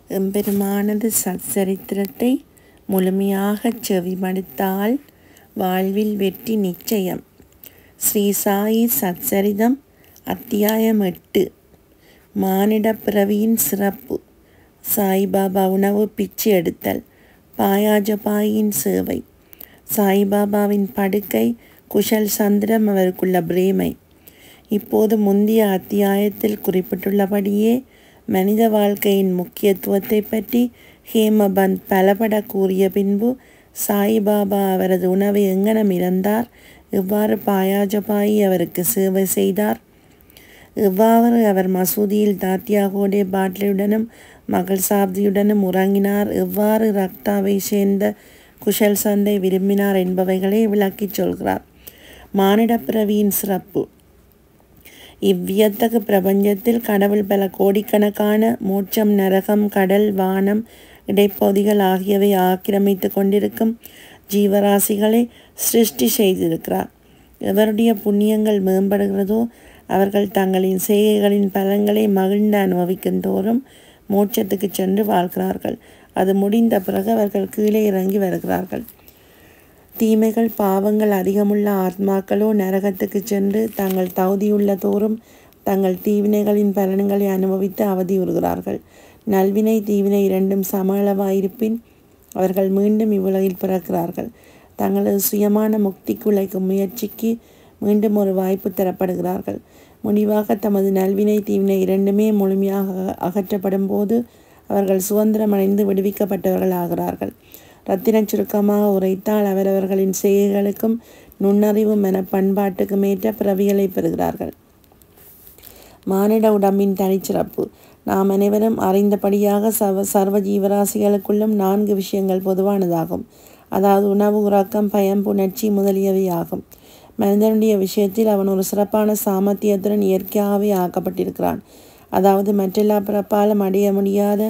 எம்பெருமானது சச்சரித்திரத்தை முழுமையாகச் செவிமடுத்தால் வாழ்வில் வெற்றி நிச்சயம் ஸ்ரீ சாயி சச்சரிதம் அத்தியாயம் எட்டு மானிடப் பிறவியின் சிறப்பு சாய்பாபா உணவு பிச்சு எடுத்தல் பாயாஜபாயின் சேவை சாய்பாபாவின் படுக்கை குஷல் சந்திரம் அவருக்குள்ள பிரேமை இப்போது முந்தைய அத்தியாயத்தில் குறிப்பிட்டுள்ளபடியே மனித வாழ்க்கையின் முக்கியத்துவத்தை பற்றி ஹேமபந்த் பலபட கூறிய பின்பு சாய்பாபா அவரது உணவை எங்கனம் இறந்தார் எவ்வாறு பாயாஜபாயி அவருக்கு சேவை செய்தார் எவ்வாறு அவர் மசூதியில் தாத்தியாகோடே பாட்லியுடனும் மகள் சாப்தியுடனும் உறங்கினார் எவ்வாறு ரக்தாவை சேர்ந்த குஷல் சந்தை விரும்பினார் என்பவைகளை விளக்கிச் சொல்கிறார் மானிட பிறவியின் சிறப்பு இவ்வியத்தகு பிரபஞ்சத்தில் கடவுள் பல கோடிக்கணக்கான மோட்சம் நரகம் கடல் வானம் இடைப்பகுதிகள் ஆகியவை ஆக்கிரமித்து கொண்டிருக்கும் ஜீவராசிகளை சிருஷ்டி செய்திருக்கிறார் எவருடைய புண்ணியங்கள் மேம்படுகிறதோ அவர்கள் தங்களின் செய்கைகளின் பலன்களை மகிழ்ந்து அனுபவிக்கும் தோறும் மோட்சத்துக்கு சென்று வாழ்கிறார்கள் அது முடிந்த பிறகு அவர்கள் கீழே இறங்கி வருகிறார்கள் தீமைகள் பாவங்கள் அதிகமுள்ள ஆத்மாக்களோ நரகத்துக்கு சென்று தங்கள் தகுதியுள்ள தோறும் தங்கள் தீவினைகளின் பலன்களை அனுபவித்து அவதியுறுகிறார்கள் நல்வினை தீவினை இரண்டும் சம அளவாயிருப்பின் அவர்கள் மீண்டும் இவ்வுலகில் பிறக்கிறார்கள் தங்களது சுயமான முக்திக்கு உழைக்கும் முயற்சிக்கு மீண்டும் ஒரு வாய்ப்பு தரப்படுகிறார்கள் முடிவாக தமது நல்வினை தீவினை இரண்டுமே முழுமையாக அகற்றப்படும் போது அவர்கள் சுதந்திரமடைந்து விடுவிக்கப்பட்டவர்கள் ஆகிறார்கள் ரத்தின சுருக்கமாக உரைத்தால் அவரவர்களின் செய்கைகளுக்கும் நுண்ணறிவும் என பண்பாட்டுக்கும் ஏற்ற பிறவிகளை பெறுகிறார்கள் மானிட உடம்பின் தனிச்சிறப்பு நாம் அனைவரும் அறிந்தபடியாக சர்வ சர்வ ஜீவராசிகளுக்குள்ளும் நான்கு விஷயங்கள் பொதுவானதாகும் அதாவது உணவு உறக்கம் பயம் புணர்ச்சி முதலியவை ஆகும் மனிதனுடைய விஷயத்தில் அவன் ஒரு சிறப்பான சாமர்த்தியத்துடன் இயற்கையாகவே ஆக்கப்பட்டிருக்கிறான் அதாவது மற்றெல்லா பிறப்பாலும் அடைய முடியாத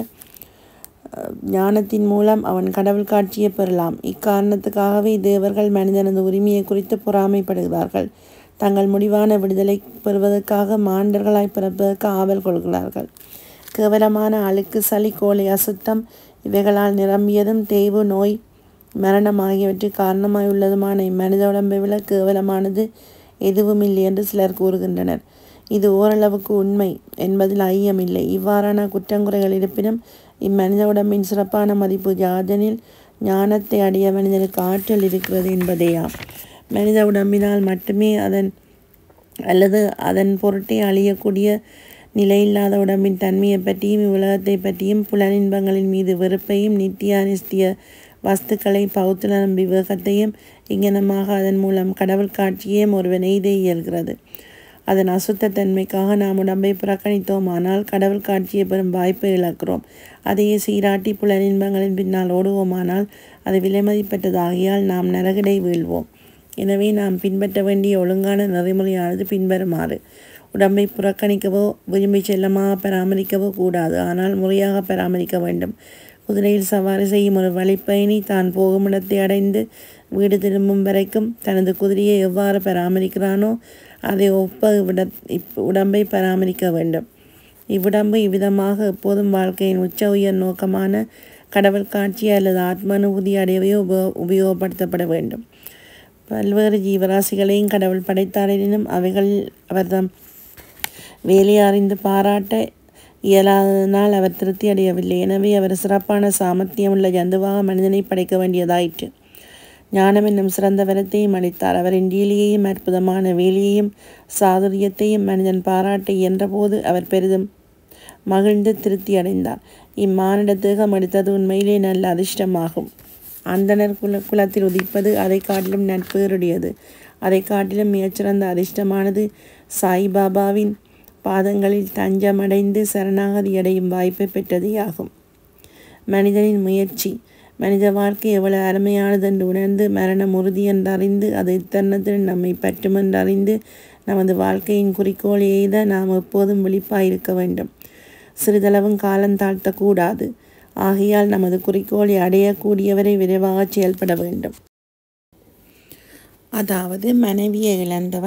ஞானத்தின் மூலம் அவன் கடவுள் காட்சியை பெறலாம் இக்காரணத்துக்காகவே தேவர்கள் மனிதனது உரிமையை குறித்து பொறாமைப்படுகிறார்கள் தங்கள் முடிவான விடுதலை பெறுவதற்காக மாண்டர்களாய் பிறப்பதற்கு ஆவல் கொள்கிறார்கள் கேவலமான அழுக்கு சளி கோலை அசுத்தம் இவைகளால் நிரம்பியதும் தேய்வு நோய் மரணம் ஆகியவற்றுக்கு காரணமாய் உள்ளதுமான இம்மனித உடம்பை விட கேவலமானது எதுவும் இல்லை என்று சிலர் கூறுகின்றனர் இது ஓரளவுக்கு உண்மை என்பதில் ஐயமில்லை இவ்வாறான குற்றங்குறைகள் இருப்பினும் இம்மனித உடம்பின் சிறப்பான மதிப்பு யாதெனில் ஞானத்தை அடைய மனிதனுக்கு ஆற்றல் இருக்கிறது என்பதேயாம் மனித உடம்பினால் மட்டுமே அதன் அல்லது அதன் பொருட்டே அழியக்கூடிய நிலையில்லாத உடம்பின் தன்மையை பற்றியும் இவ்வுலகத்தை பற்றியும் புலனின்பங்களின் மீது வெறுப்பையும் நித்திய அனிஸ்திய வஸ்துக்களை பௌத்தலம் விவேகத்தையும் இங்கனமாக அதன் மூலம் கடவுள் காட்சியையும் ஒருவன் எய்த இயல்கிறது அதன் அசுத்தத்தன்மைக்காக நாம் உடம்பை புறக்கணித்தோமானால் கடவுள் காட்சியை பெறும் வாய்ப்பை இழக்கிறோம் அதையே சீராட்டி புலனின்பங்களின் பின்னால் ஓடுவோமானால் அது விலைமதிப்பற்றதாகியால் நாம் நரகடை வீழ்வோம் எனவே நாம் பின்பற்ற வேண்டிய ஒழுங்கான நெறிமுறையானது பின்வருமாறு உடம்பை புறக்கணிக்கவோ விரும்பி செல்லமாக பராமரிக்கவோ கூடாது ஆனால் முறையாக பராமரிக்க வேண்டும் குதிரையில் சவாரி செய்யும் ஒரு வழிப்பயணி தான் போகும் இடத்தை அடைந்து வீடு திரும்பும் வரைக்கும் தனது குதிரையை எவ்வாறு பராமரிக்கிறானோ அதை ஒப்ப விட இப் உடம்பை பராமரிக்க வேண்டும் இவ்வுடம்பு இவ்விதமாக எப்போதும் வாழ்க்கையின் உச்ச உயர் நோக்கமான கடவுள் காட்சி அல்லது ஆத்ம அனுபூதி அடையவையோ உப உபயோகப்படுத்தப்பட வேண்டும் பல்வேறு ஜீவராசிகளையும் கடவுள் படைத்தாரினும் அவைகள் அவர்தம் வேலையை அறிந்து பாராட்ட இயலாததனால் அவர் திருப்தி அடையவில்லை எனவே அவர் சிறப்பான சாமர்த்தியமுள்ள ஜந்துவாக மனிதனை படைக்க வேண்டியதாயிற்று ஞானம் என்னும் சிறந்த வரத்தையும் அளித்தார் அவரின் லீலையையும் அற்புதமான வேலையையும் சாதுரியத்தையும் மனிதன் பாராட்ட இயன்றபோது அவர் பெரிதும் மகிழ்ந்து திருப்தி அடைந்தார் இம்மானிட தேகம் எடுத்தது உண்மையிலே நல்ல அதிர்ஷ்டமாகும் அந்தனர் குல குலத்தில் உதிப்பது அதை காட்டிலும் நட்பேறுடையது அதை காட்டிலும் மிகச்சிறந்த அதிர்ஷ்டமானது சாய்பாபாவின் பாதங்களில் தஞ்சமடைந்து சரணாகதி அடையும் வாய்ப்பை பெற்றதே ஆகும் மனிதனின் முயற்சி மனித வாழ்க்கை எவ்வளவு அருமையானது என்று உணர்ந்து மரணம் உறுதி என்றறிந்து அது இத்தருணத்தில் நம்மை பற்றும் என்றறிந்து நமது வாழ்க்கையின் குறிக்கோள் எய்த நாம் எப்போதும் விழிப்பாயிருக்க வேண்டும் சிறிதளவும் காலம் தாழ்த்தக்கூடாது ஆகையால் நமது குறிக்கோளை அடையக்கூடியவரை விரைவாக செயல்பட வேண்டும் அதாவது மனைவியை இழந்தவன்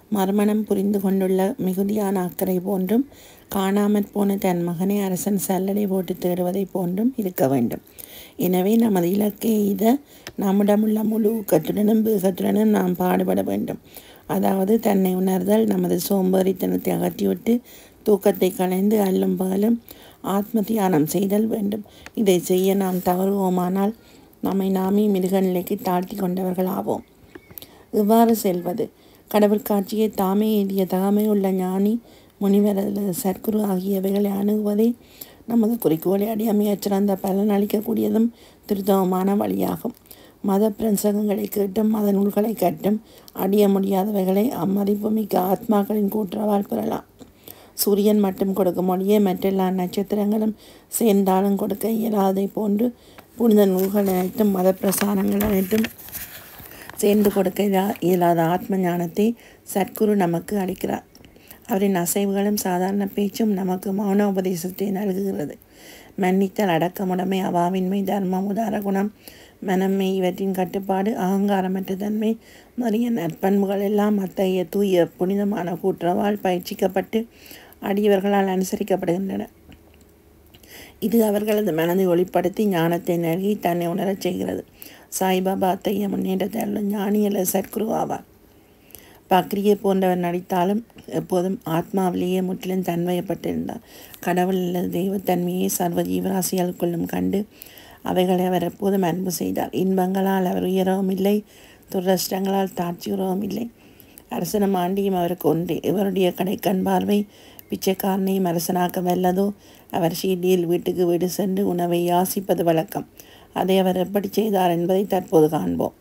மறுமணம் புரிந்து கொண்டுள்ள மிகுதியான அக்கறை போன்றும் காணாமற் போன தன் மகனை அரசன் சல்லடை போட்டு தேடுவதைப் போன்றும் இருக்க வேண்டும் எனவே நமது இலக்கை இத நம்மிடமுள்ள முழு ஊக்கத்துடனும் வேகத்துடனும் நாம் பாடுபட வேண்டும் அதாவது தன்னை உணர்தல் நமது சோம்பேறித்தனத்தை அகற்றிவிட்டு தூக்கத்தை களைந்து அல்லும் பகலும் ஆத்ம தியானம் செய்தல் வேண்டும் இதை செய்ய நாம் தவறுவோமானால் நம்மை நாமே மிருக நிலைக்கு தாழ்த்தி கொண்டவர்கள் ஆவோம் இவ்வாறு செல்வது கடவுள் காட்சியை தாமே எய்திய தகமை உள்ள ஞானி முனிவர் அல்லது சர்க்குரு ஆகியவைகளை அணுகுவதே நமது குறிக்கோளை அடியமையச் சிறந்த பலன் அளிக்கக்கூடியதும் திருத்தவமான வழியாகும் மத பிரசங்கங்களை கேட்டும் மத நூல்களை கட்டும் அடிய முடியாதவைகளை அம்மதிப்புமிக்க ஆத்மாக்களின் கூட்டுறவால் பெறலாம் சூரியன் மட்டும் கொடுக்கும் ஒளியே மற்றெல்லா நட்சத்திரங்களும் சேர்ந்தாலும் கொடுக்க இயலாதை போன்று புனித நூல்கள் அனைத்தும் மத பிரசாரங்கள் அனைத்தும் சேர்ந்து கொடுக்க இயலா- இயலாத ஆத்ம ஞானத்தை சத்குரு நமக்கு அளிக்கிறார் அவரின் அசைவுகளும் சாதாரண பேச்சும் நமக்கு மௌன உபதேசத்தை நல்குகிறது மன்னித்தல் அடக்கமுடைமை அவாவின்மை தர்மம் உதார குணம் மனம்மை இவற்றின் கட்டுப்பாடு அகங்காரமற்ற தன்மை மறிய நற்பண்புகள் எல்லாம் அத்தகைய தூய புனிதமான கூட்டுறவால் பயிற்சிக்கப்பட்டு அடியவர்களால் அனுசரிக்கப்படுகின்றன இது அவர்களது மனதை ஒளிப்படுத்தி ஞானத்தை நல்கி தன்னை உணரச் செய்கிறது சாய்பாபா அத்தகைய முன்னேற்றத்தை அருளும் ஞானி அல்லது சத்குரு ஆவார் பக்ரியை போன்றவர் நடித்தாலும் எப்போதும் ஆத்மாவிலேயே முற்றிலும் தன்வயப்பட்டிருந்தார் கடவுள் அல்லது தெய்வத்தன்மையை சர்வ ஜீவராசிகளுக்குள்ளும் கண்டு அவைகளை அவர் எப்போதும் அன்பு செய்தார் இன்பங்களால் அவர் உயரவும் இல்லை துரஷ்டங்களால் தாட்சியுறவும் இல்லை அரசனும் ஆண்டியும் அவருக்கு ஒன்றே இவருடைய கடைக்கண் பார்வை பிச்சைக்காரனையும் அரசனாக்க வல்லதோ அவர் ஷீடியில் வீட்டுக்கு வீடு சென்று உணவை யாசிப்பது வழக்கம் அதை அவர் எப்படி செய்தார் என்பதை தற்போது காண்போம்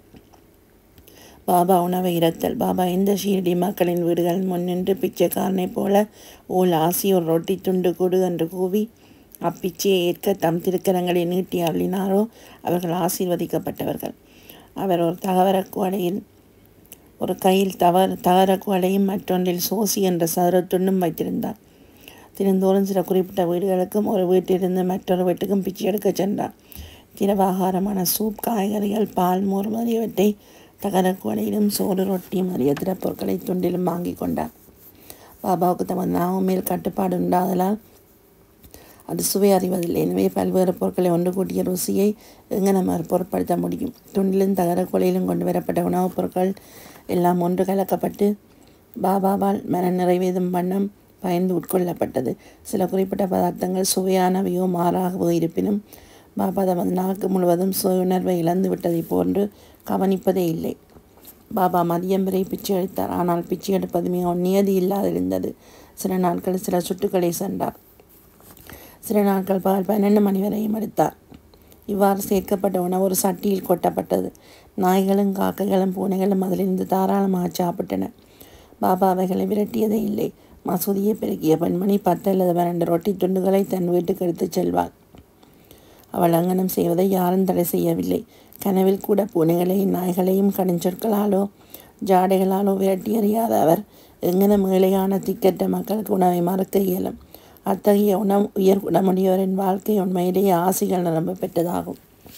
பாபா உணவை இரத்தல் பாபா இந்த ஷீரடி மக்களின் வீடுகளின் முன்னின்று பிச்சைக்காரனைப் போல ஓல் ஆசியோர் ரொட்டி துண்டு கொடு என்று கூவி அப்பிச்சையை ஏற்க தம் திருக்கரங்களை நீட்டி அருளினாரோ அவர்கள் ஆசீர்வதிக்கப்பட்டவர்கள் அவர் ஒரு தகவர குவளையில் ஒரு கையில் தவறு தகர குவளையும் மற்றொன்றில் சோசி என்ற சதுரத்துண்டும் வைத்திருந்தார் தினந்தோறும் சில குறிப்பிட்ட வீடுகளுக்கும் ஒரு வீட்டிலிருந்து மற்றொரு வீட்டுக்கும் பிச்சை எடுக்கச் சென்றார் திரவாகாரமான சூப் காய்கறிகள் பால் மோர் முதலியவற்றை தகர குவளையிலும் சோறு ரொட்டி முதலிய திறப்பொருட்களை துண்டிலும் வாங்கி கொண்டார் பாபாவுக்கு தமது நாமம் மேல் கட்டுப்பாடு உண்டாதலால் அது சுவை அறிவதில்லை எனவே பல்வேறு பொருட்களை ஒன்று கூட்டிய ருசியை எங்கே நம்ம பொருட்படுத்த முடியும் துண்டிலும் தகர குலையிலும் கொண்டு வரப்பட்ட உணவுப் பொருட்கள் எல்லாம் ஒன்று கலக்கப்பட்டு பாபாவால் மன நிறைவேதும் வண்ணம் பயந்து உட்கொள்ளப்பட்டது சில குறிப்பிட்ட பதார்த்தங்கள் சுவையானவையோ மாறாகவோ இருப்பினும் பாபா தமது நாக்கு முழுவதும் சுவை உணர்வை இழந்து விட்டதைப் போன்று கவனிப்பதே இல்லை பாபா மதியம் வரை பிச்சை அளித்தார் ஆனால் பிச்சை எடுப்பது மிகவும் நியதி இல்லாதிருந்தது சில நாட்கள் சில சுட்டுக்களை சென்றார் சில நாட்கள் பகல் பன்னெண்டு மணி வரையும் எடுத்தார் இவ்வாறு சேர்க்கப்பட்ட உணவு ஒரு சட்டியில் கொட்டப்பட்டது நாய்களும் காக்கைகளும் பூனைகளும் அதிலிருந்து தாராளமாக சாப்பிட்டன பாபா அவைகளை விரட்டியதே இல்லை மசூதியை பெருக்கிய பெண்மணி பத்து அல்லது பன்னெண்டு ரொட்டி துண்டுகளை தன் வீட்டுக்கு எடுத்துச் செல்வாள் அவள் அங்கனம் செய்வதை யாரும் தடை செய்யவில்லை கனவில் கூட பூனைகளையும் நாய்களையும் கடுஞ்சொற்களாலோ ஜாடைகளாலோ விரட்டி எறியாத அவர் எங்கனம் ஏழையான திக்கற்ற மக்களுக்கு உணவை மறுக்க இயலும் அத்தகைய உணவு உயர் குணமுடையோரின் வாழ்க்கை உண்மையிலேயே ஆசைகள் நிரம்ப பெற்றதாகும்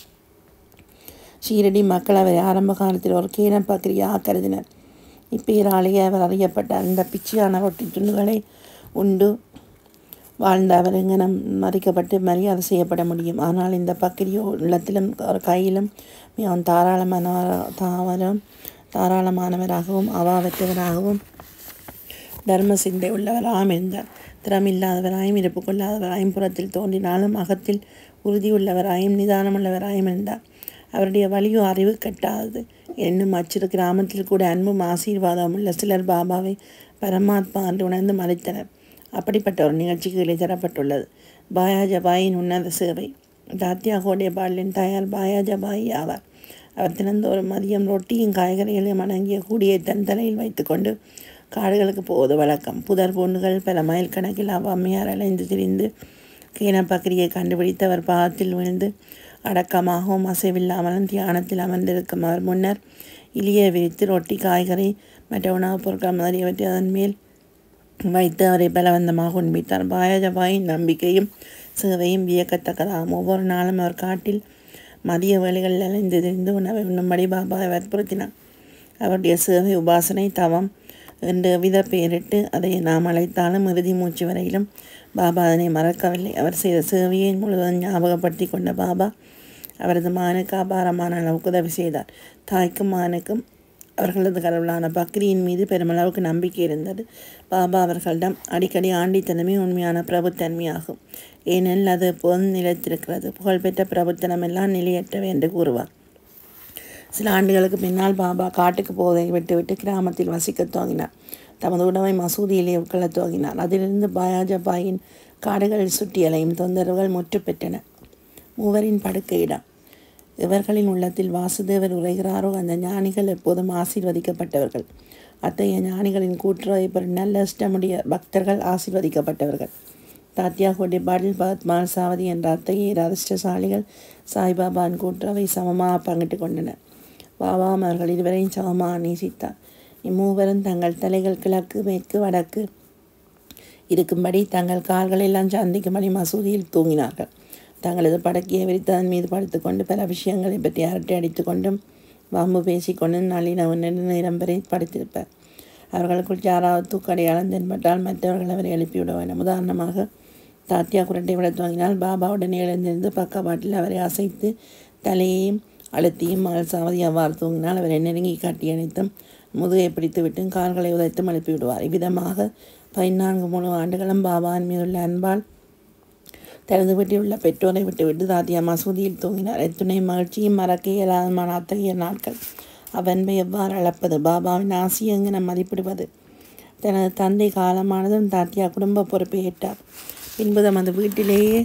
ஷீரடி மக்கள் அவரை ஆரம்ப காலத்தில் ஒரு கீன பக்ரியாக கருதினர் இப்பெயராலேயே அவர் அறியப்பட்ட அந்த பிச்சையான ரொட்டி துண்டுகளை உண்டு வாழ்ந்த அவர் எங்கனம் மறிக்கப்பட்டு மரியாதை செய்யப்பட முடியும் ஆனால் இந்த பக்கிரியோ உள்ளத்திலும் ஒரு கையிலும் மிகவும் தாராளமான தாவரம் தாராளமானவராகவும் அவாவற்றவராகவும் தர்ம சிந்தை உள்ளவராகவும் இருந்தார் திறமில்லாதவராயும் இருப்பு கொள்ளாதவராயும் புறத்தில் தோன்றினாலும் அகத்தில் உறுதியுள்ளவராயும் நிதானமுள்ளவராயும் இருந்தார் அவருடைய வலியோ அறிவு கட்டாதது என்னும் அச்சிறு கிராமத்தில் கூட அன்பும் ஆசீர்வாதமும் உள்ள சிலர் பாபாவை பரமாத்மா என்று உணர்ந்து மறைத்தனர் அப்படிப்பட்ட ஒரு நிகழ்ச்சிக்கு இலை தரப்பட்டுள்ளது பாயா ஜபாயின் உன்னத சேவை தாத்தியா கோடே பாலின் தாயார் பாயா ஜபாயி ஆவார் அவர் தினந்தோறும் மதியம் ரொட்டியும் காய்கறிகளையும் அடங்கிய கூடியை தன் தலையில் வைத்துக்கொண்டு காடுகளுக்கு போவது வழக்கம் புதர் பொண்ணுகள் பல மைல் கணக்கில் அவ்வம்மையார் அலைந்து திரிந்து கீனப்பக்கிரியை கண்டுபிடித்து அவர் பாகத்தில் விழுந்து அடக்கமாகவும் அசைவில்லாமலும் தியானத்தில் அமர்ந்திருக்கும் அவர் முன்னர் இலியை விரித்து ரொட்டி காய்கறி மற்ற உணவுப் பொருட்கள் முதலியவற்றை அதன் மேல் வைத்து அவரை பலவந்தமாக உண்பித்தார் பாயஜபாயின் நம்பிக்கையும் சேவையும் வியக்கத்தக்கதாகும் ஒவ்வொரு நாளும் அவர் காட்டில் மதிய வேளைகளில் அலைந்து திரிந்து உணவை உண்ணும்படி பாபாவை வற்புறுத்தினார் அவருடைய சேவை உபாசனை தவம் என்று வித பெயரிட்டு அதை நாம் அழைத்தாலும் இறுதி மூச்சு வரையிலும் பாபா அதனை மறக்கவில்லை அவர் செய்த சேவையை முழுவதும் ஞாபகப்படுத்தி கொண்ட பாபா அவரது மகனுக்கு அபாரமான அளவுக்கு உதவி செய்தார் தாய்க்கும் மகனுக்கும் அவர்களது கடவுளான பக்ரியின் மீது பெருமளவுக்கு நம்பிக்கை இருந்தது பாபா அவர்களிடம் அடிக்கடி ஆண்டித்தனமே உண்மையான பிரபுத்தன்மையாகும் ஏனெனில் அது எப்போதும் நிலைத்திருக்கிறது புகழ்பெற்ற பிரபுத்தனம் எல்லாம் நிலையற்றவை என்று கூறுவார் சில ஆண்டுகளுக்கு பின்னால் பாபா காட்டுக்கு போவதை விட்டுவிட்டு கிராமத்தில் வசிக்கத் துவங்கினார் தமது உணவை மசூதியிலே உட்கொள்ளத் துவங்கினார் அதிலிருந்து பாயாஜபாயின் காடுகளில் சுற்றி அலையும் தொந்தரவுகள் முற்று பெற்றன மூவரின் படுக்கையிடம் இவர்களின் உள்ளத்தில் வாசுதேவர் உரைகிறாரோ அந்த ஞானிகள் எப்போதும் ஆசீர்வதிக்கப்பட்டவர்கள் அத்தகைய ஞானிகளின் கூட்டுறவை பெறும் நல்ல இஷ்டமுடைய பக்தர்கள் ஆசீர்வதிக்கப்பட்டவர்கள் தாத்தியா கோடிபாடில் பகத்மால் சாவதி என்ற அத்தகைய அதிர்ஷ்டசாலிகள் சாய்பாபாவின் கூட்டுறவை சமமாக பங்கிட்டு கொண்டனர் பாபாம் அவர்கள் இருவரையும் சமமாக நேசித்தார் இம்மூவரும் தங்கள் தலைகள் கிழக்கு மேற்கு வடக்கு இருக்கும்படி தங்கள் கால்களெல்லாம் சந்திக்கும்படி மசூதியில் தூங்கினார்கள் தங்களது படக்கையை விரித்து அதன் மீது படுத்துக்கொண்டு பல விஷயங்களை பற்றி அரட்டை அடித்துக்கொண்டும் வம்பு பேசிக்கொண்டு நளினவு நெடுநேரம் வரை படுத்திருப்பார் அவர்களுக்குள் யாராவது தூக்கடையாளம் தென்பட்டால் மற்றவர்கள் அவரை எழுப்பிவிட வேண்டும் உதாரணமாக தாத்தியா குரட்டை விட துவங்கினால் பாபா உடனே எழுந்திருந்து பக்கவாட்டில் அவரை அசைத்து தலையையும் அழுத்தியும் மகள் சாவதி அவ்வாறு தூங்கினால் அவரை நெருங்கி காட்டி அணைத்தும் முதுகை பிடித்து விட்டும் கால்களை உதைத்தும் எழுப்பி விடுவார் இவ்விதமாக பதினான்கு முழு ஆண்டுகளும் பாபாவின் மீதுள்ள அன்பால் தனது வீட்டில் உள்ள பெற்றோரை விட்டுவிட்டு தாத்தியா மசூதியில் தூங்கினார் எத்துணை மகிழ்ச்சியும் மறக்க இயலாதமான அத்தகைய நாட்கள் அவன்பை எவ்வாறு அளப்பது பாபாவின் ஆசி எங்கன மதிப்பிடுவது தனது தந்தை காலமானதும் தாத்தியா குடும்ப பொறுப்பை ஏற்றார் பின்பு தமது வீட்டிலேயே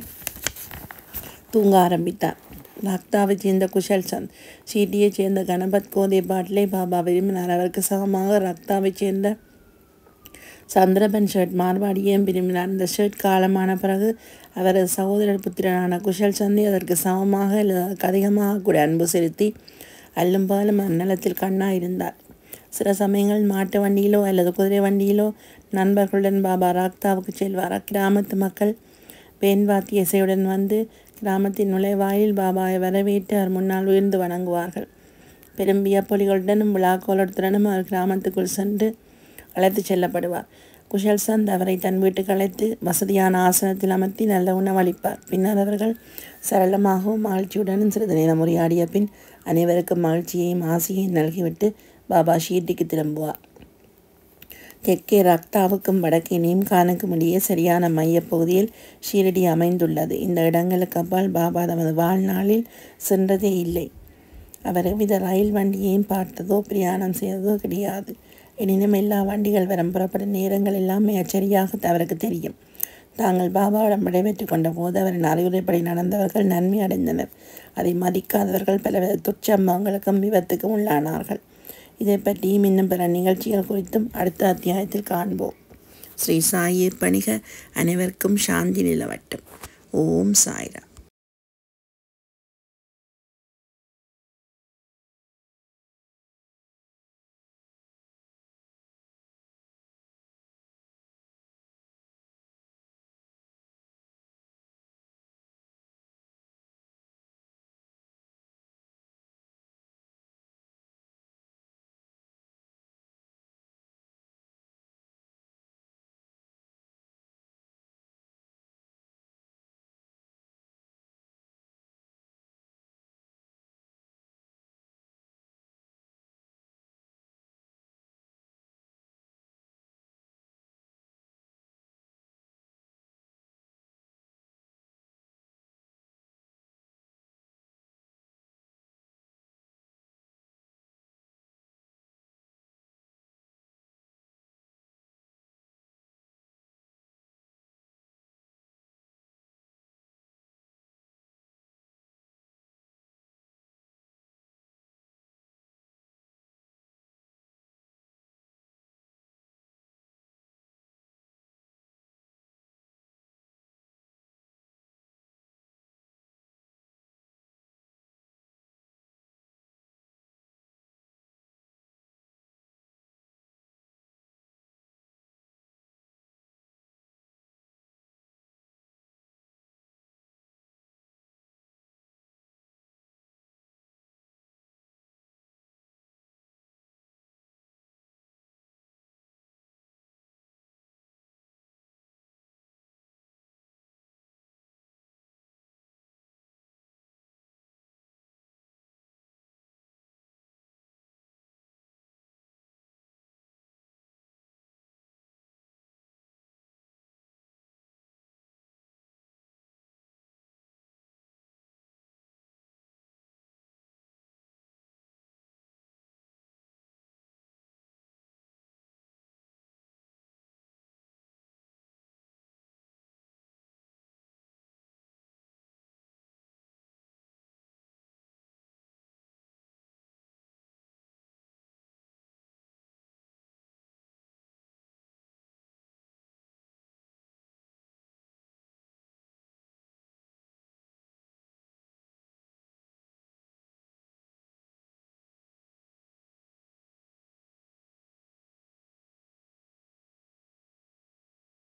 தூங்க ஆரம்பித்தார் லக்தாவைச் சேர்ந்த குஷல் சந்த் சீட்டியைச் சேர்ந்த கணபத் கோதே பாட்லே பாபா விரும்பினார் அவருக்கு சமமாக ரக்தாவைச் சேர்ந்த சந்திரபன் ஷர்ட் மார்வாடியையும் விரும்பினார் இந்த ஷர்ட் காலமான பிறகு அவரது சகோதரர் புத்திரனான குஷல் சந்தி அதற்கு சமமாக அல்லது அதற்கு அதிகமாக கூட அன்பு செலுத்தி அல்லும் பாலும் அந்நலத்தில் கண்ணாக இருந்தார் சில சமயங்கள் மாட்டு வண்டியிலோ அல்லது குதிரை வண்டியிலோ நண்பர்களுடன் பாபா ராக்தாவுக்கு செல்வார் அக்கிராமத்து மக்கள் பேன்வாத்திய இசையுடன் வந்து கிராமத்தின் நுழைவாயில் பாபாவை வரவேற்று அவர் முன்னால் உயர்ந்து வணங்குவார்கள் பெரும் வியப்பொலிகளுடனும் விழாக்கோலத்துடனும் அவர் கிராமத்துக்குள் சென்று அழைத்து செல்லப்படுவார் குஷல் சந்த் அவரை தன் வீட்டுக்கு அழைத்து வசதியான ஆசனத்தில் அமர்த்தி நல்ல உணவளிப்பார் பின்னர் அவர்கள் சரளமாகவும் மகிழ்ச்சியுடனும் சிறிது நேரம் உரையாடிய பின் அனைவருக்கும் மகிழ்ச்சியையும் ஆசையையும் நல்கிவிட்டு பாபா ஷீர்டிக்கு திரும்புவார் தெற்கே ரக்தாவுக்கும் வடக்கே நீம்கானுக்கும் இடையே சரியான மையப்பகுதியில் ஷீரடி அமைந்துள்ளது இந்த இடங்களுக்கு அப்பால் பாபா தமது வாழ்நாளில் சென்றதே இல்லை அவர் எவ்வித ரயில் வண்டியையும் பார்த்ததோ பிரயாணம் செய்ததோ கிடையாது எனினும் எல்லா வண்டிகள் வரும் புறப்படும் நேரங்கள் எல்லாமே அச்சரியாக அவருக்கு தெரியும் தாங்கள் பாபாவிடம் விடைபெற்று கொண்ட போது அவரின் அறிவுரைப்படி நடந்தவர்கள் நன்மை அடைந்தனர் அதை மதிக்காதவர்கள் பலவித துச்சம்பவங்களுக்கும் விபத்துக்கும் உள்ளானார்கள் இதை பற்றியும் இன்னும் பிற நிகழ்ச்சிகள் குறித்தும் அடுத்த அத்தியாயத்தில் காண்போம் ஸ்ரீ சாயி பணிக அனைவருக்கும் சாந்தி நிலவட்டும் ஓம் சாய்ரா